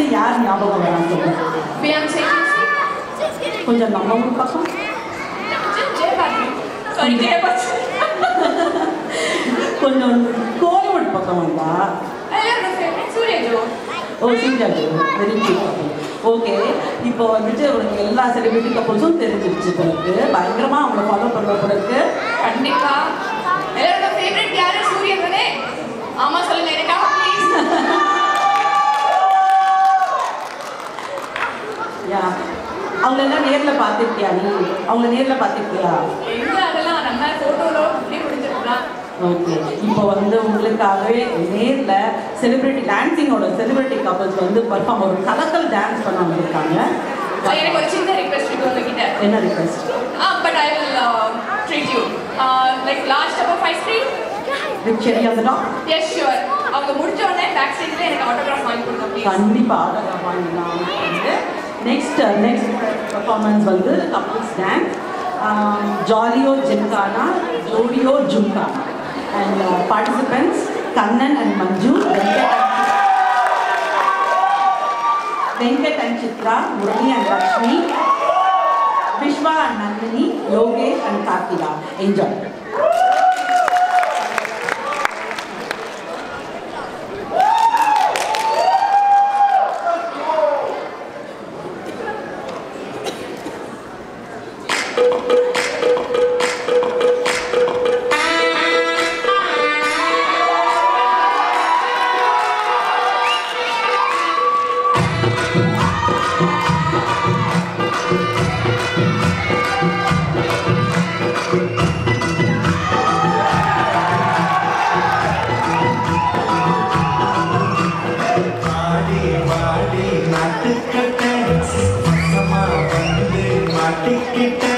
யார் ஞாபகம் வரான்னு சொல்லுங்க Beyonce. கொஞ்சம் நம்ம ஊர் பக்கம் Jay Patrick. Sorry, Jay Patrick. கொஞ்சம் கோலிவுட் பக்கம் வந்தா என்னோட ஃபேவரட் சூர்யா ஜோ ஓ சீஜாஜு வெரி குட் ஓகே இப்போ வந்துட்டு உனக்கு எல்லா செலிபிரிட்டி கப்பல்ஸும் தெரிஞ்சிருச்சு பிறகு பயங்கரமாக அவங்கள ஃபாலோ பண்ணுற பிறகு கண்டிப்பா என்னோட ஃபேவரட் யாரு சூர்யா தானே ஆமா சொல்லுங்க எனக்காக ப்ளீஸ் யா அவங்கள எல்லாம் நேரில் பார்த்துருக்கியா நீ அவங்கள நேரில் பார்த்துருக்கியா எங்க அதெல்லாம் நம்ம போட்டோல இப்படி முடிஞ்சிருக்கலாம் ஓகே இப்போ வந்து உங்களுக்காகவே நேரில் செலிபிரிட்டி டான்ஸிங்கோட செலிபிரிட்டி கப்பல்ஸ் வந்து பர்ஃபார்ம் ஒரு கலக்கல் டான்ஸ் பண்ண வந்திருக்காங்க எனக்கு ஒரு சின்ன ரிக்வெஸ்ட் இருக்கு உங்ககிட்ட என்ன ரிக்வெஸ்ட் ஆ but I will treat you like last அப்போ ஃபைவ் ஸ்ட்ரீட் வித் செரி அந்த டாக் எஸ் ஷுவர் அவங்க முடிஞ்ச உடனே பேக் சைடில் எனக்கு ஆட்டோகிராஃப் வாங்கி கொடுங்க ப்ளீஸ் கண்டிப்பாக ஆட்டோகிராஃப் வாங்கிடலாம் வந்து நெக்ஸ்ட் நெக்ஸ்ட் பர்ஃபார்மன்ஸ் வந்து கப்புள்ஸ் டான்ஸ் ஜாலியோ ஜிம்கானா ஜோடியோ ஜும்கானா and participants Kannan and Manju Venkat Venkat and Chitra Murali and Lakshmi Viswa and Nandini Yogesh and Karthika enjoy வாடி வாடி நாட்டுக்கட்ட வசமா வந்து மாட்டிக்கிட்ட